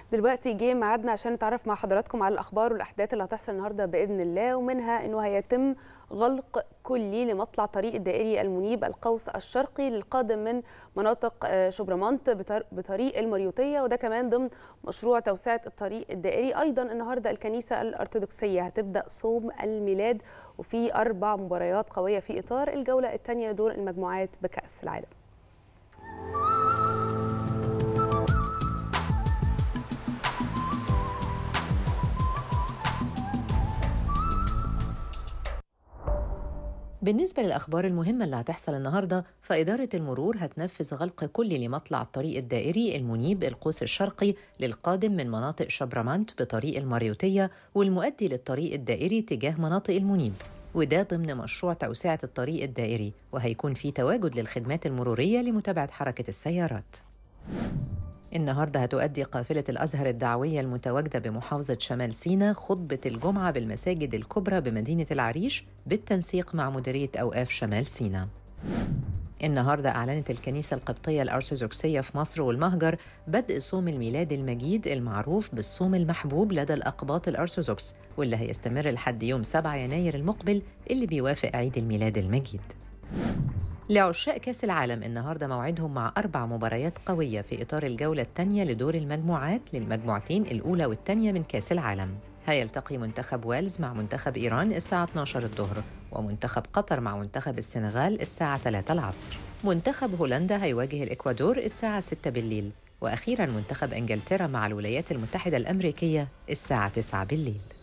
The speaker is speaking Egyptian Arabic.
دلوقتي جه ميعادنا عشان نتعرف مع حضراتكم على الاخبار والاحداث اللي هتحصل النهارده باذن الله ومنها انه هيتم غلق كلي لمطلع طريق الدائري المنيب القوس الشرقي للقادم من مناطق شبرمنت بطريق المريوطيه وده كمان ضمن مشروع توسعه الطريق الدائري ايضا النهارده الكنيسه الارثوذكسيه هتبدا صوم الميلاد وفي اربع مباريات قويه في اطار الجوله الثانيه لدور المجموعات بكاس العالم بالنسبة للأخبار المهمة اللي هتحصل النهاردة فإدارة المرور هتنفذ غلق كلي لمطلع الطريق الدائري المنيب القوس الشرقي للقادم من مناطق شبرمنت بطريق المريوطية والمؤدي للطريق الدائري تجاه مناطق المنيب وده ضمن مشروع توسعة الطريق الدائري وهيكون في تواجد للخدمات المرورية لمتابعة حركة السيارات النهارده هتؤدي قافلة الأزهر الدعوية المتواجدة بمحافظة شمال سيناء خطبة الجمعة بالمساجد الكبرى بمدينة العريش بالتنسيق مع مديرية أوقاف شمال سيناء. النهارده أعلنت الكنيسة القبطية الأرثوذكسية في مصر والمهجر بدء صوم الميلاد المجيد المعروف بالصوم المحبوب لدى الأقباط الأرثوذكس واللي هيستمر لحد يوم 7 يناير المقبل اللي بيوافق عيد الميلاد المجيد. لعشاق كأس العالم النهاردة موعدهم مع أربع مباريات قوية في إطار الجولة الثانية لدور المجموعات للمجموعتين الأولى والثانية من كأس العالم هيلتقي منتخب ويلز مع منتخب إيران الساعة 12 الظهر ومنتخب قطر مع منتخب السنغال الساعة 3 العصر منتخب هولندا هيواجه الإكوادور الساعة 6 بالليل وأخيرا منتخب إنجلترا مع الولايات المتحدة الأمريكية الساعة 9 بالليل